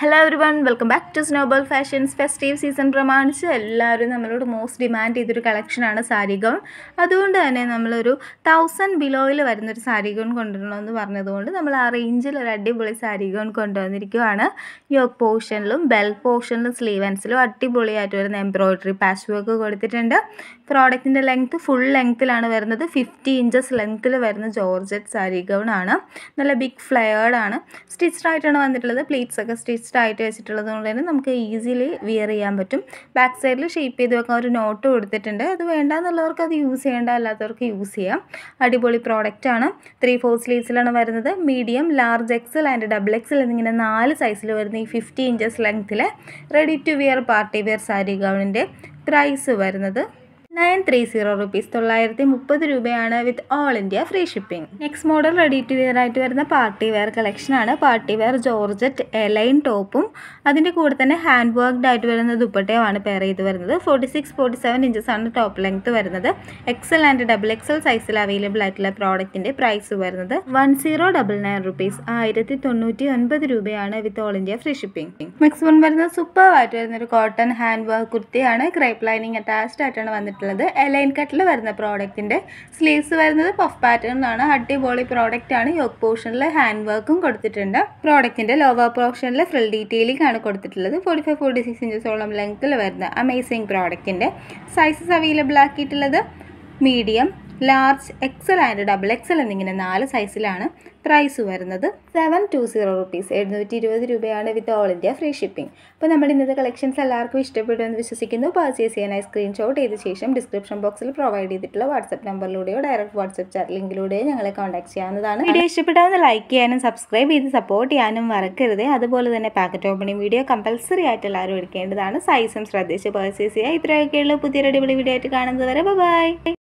hello everyone welcome back to Snowball Fashions festive season പ്രമാണിച്ച് എല്ലാവരും നമ്മളോട് most demand ചെയ്തൊരു കളക്ഷനാണ് സാരി ഗൗൺ അതുകൊണ്ട് തന്നെ നമ്മളൊരു തൗസൻഡ് ബിലോയിൽ വരുന്നൊരു സാരി ഗൗൺ കൊണ്ടുവരണമെന്ന് പറഞ്ഞതുകൊണ്ട് നമ്മൾ ആ റേഞ്ചിൽ ഒരു അടിപൊളി സാരി ഗൗൺ കൊണ്ടുവന്നിരിക്കുവാണ് യോക്ക് പോർഷനിലും ബെൽ പോർഷനിലും സ്ലീവൻസിലും അടിപൊളിയായിട്ട് വരുന്ന എംബ്രോയിഡറി പാച്ച് വർക്ക് കൊടുത്തിട്ടുണ്ട് പ്രോഡക്റ്റിൻ്റെ ലെങ്ത്ത് ഫുൾ ലെങ്ത്തിലാണ് വരുന്നത് ഫിഫ്റ്റി ഇഞ്ചസ് ലെങ്ത്തിൽ വരുന്ന ജോർജറ്റ് സാരി ഗൗൺ ആണ് നല്ല ബിഗ് ഫ്ലെയർഡ് ആണ് സ്റ്റിച്ച്ഡ് ആയിട്ടാണ് വന്നിട്ടുള്ളത് പ്ലീറ്റ്സ് ഒക്കെ സ്റ്റിച്ച്ഡ് ആയിട്ട് വെച്ചിട്ടുള്ളത് കൊണ്ട് തന്നെ നമുക്ക് ഈസിലി വിയർ ചെയ്യാൻ പറ്റും ബാക്ക് സൈഡിൽ ഷേപ്പ് ചെയ്ത് വെക്കാൻ ഒരു നോട്ട് കൊടുത്തിട്ടുണ്ട് അത് വേണ്ടാന്നുള്ളവർക്ക് അത് യൂസ് ചെയ്യേണ്ട അല്ലാത്തവർക്ക് യൂസ് ചെയ്യാം അടിപൊളി പ്രോഡക്റ്റ് ആണ് ത്രീ ഫോർ സ്ലീവ്സിലാണ് വരുന്നത് medium large XL and double XL എന്നിങ്ങനെ നാല് സൈസിൽ വരുന്ന ഈ ഫിഫ്റ്റി ഇഞ്ചസ് ലെങ്ത്തിലെ ready to wear party wear sari ഗൗണിൻ്റെ പ്രൈസ് വരുന്നത് നയൻ ത്രീ സീറോ റുപ്പീസ് തൊള്ളായിരത്തി മുപ്പത് രൂപയാണ് with all India free shipping next model ready to wear ആയിട്ട് വരുന്ന പാർട്ടി വെയർ കളക്ഷനാണ് പാർട്ടി വെയർ ജോർജറ്റ് എലൈൻ ടോപ്പും അതിൻ്റെ കൂടെ തന്നെ ഹാൻഡ് വർക്ക്ഡ് ആയിട്ട് വരുന്ന ദുപ്പട്ടയുമാണ് പെയർ ചെയ്ത് വരുന്നത് forty six forty seven inches ആണ് ടോപ്പ് ലെങ്ത് വരുന്നത് എക്സൽ ആൻഡ് ഡബിൾ എക്സൽ സൈസിൽ അവൈലബിൾ ആയിട്ടുള്ള പ്രോഡക്റ്റിൻ്റെ പ്രൈസ് വരുന്നത് one zero double nine rupees ആയിരത്തി തൊണ്ണൂറ്റി ഒൻപത് രൂപയാണ് with all India free shipping next one വരുന്നത് സൂപ്പർ ആയിട്ട് വരുന്ന ഒരു കോട്ടൺ ഹാൻഡ് വർക്ക് കുർത്തിയാണ് ക്രൈപ്പ് ലൈനിങ് അറ്റാച്ച്ഡ് ആയിട്ടാണ് വന്നിട്ടുള്ളത് എലൈൻ കട്ടിൽ വരുന്ന പ്രോഡക്റ്റിൻ്റെ സ്ലീവ്സ് വരുന്നത് പഫ് പാറ്റേണിലാണ് അടിപൊളി പ്രോഡക്റ്റ് ആണ് യോക്ക് പോർഷനിൽ ഹാൻഡ് വർക്കും കൊടുത്തിട്ടുണ്ട് പ്രോഡക്റ്റിൻ്റെ ലോവർ പോർഷനിൽ ഫ്രിൽ ഡീറ്റെയിലിംഗ് ആണ് കൊടുത്തിട്ടുള്ളത് ഫോർട്ടി ഫൈവ് ഫോർട്ടി സിക്സ് ഇഞ്ചസോളം ലെങ്ത്തിൽ വരുന്ന അമേസിങ് പ്രോഡക്റ്റിൻ്റെ സൈസസ് അവൈലബിൾ ആക്കിയിട്ടുള്ളത് medium large XL and double XL എന്നിങ്ങനെ നാല് സൈസിലാണ് പ്രൈസ് വരുന്നത് സെവൻ ടു സീറോ റുപ്പീസ് എഴുന്നൂറ്റി ഇരുപത് രൂപയാണ് with all India free shipping അപ്പോൾ നമ്മുടെ ഇന്നത്തെ കളക്ഷൻസ് എല്ലാവർക്കും ഇഷ്ടപ്പെട്ടു എന്ന് വിശ്വസിക്കുന്നു പർച്ചേസ് ചെയ്യാനായി സ്ക്രീൻഷോട്ട് ചെയ്ത ശേഷം ഡിസ്ക്രിപ്ഷൻ ബോക്സിൽ പ്രൊവൈഡ് ചെയ്തിട്ടുള്ള വാട്സപ്പ് നമ്പറിലൂടെയോ ഡയറക്റ്റ് വാട്സപ്പ് ചാറ്റ് ലിങ്കിലൂടെയോ ഞങ്ങളെ കോൺടാക്ട് ചെയ്യാവുന്നതാണ് വീഡിയോ ഇഷ്ടപ്പെട്ടാൽ ലൈക്ക് ചെയ്യാനും സബ്സ്ക്രൈബ് ചെയ്ത് സപ്പോർട്ട് ചെയ്യാനും മറക്കരുത് അതുപോലെ തന്നെ പാക്കറ്റ് ഓപ്പണിംഗ് വീഡിയോ കമ്പൽസറി ആയിട്ട് എല്ലാവരും എടുക്കേണ്ടതാണ് സൈസും ശ്രദ്ധിച്ച് പർച്ചേസ് ചെയ്യുക ഇത്രയൊക്കെയുള്ള പുതിയൊരു അടിപൊളി വീഡിയോ ആയിട്ട് കാണുന്നത് വരെ ബൈ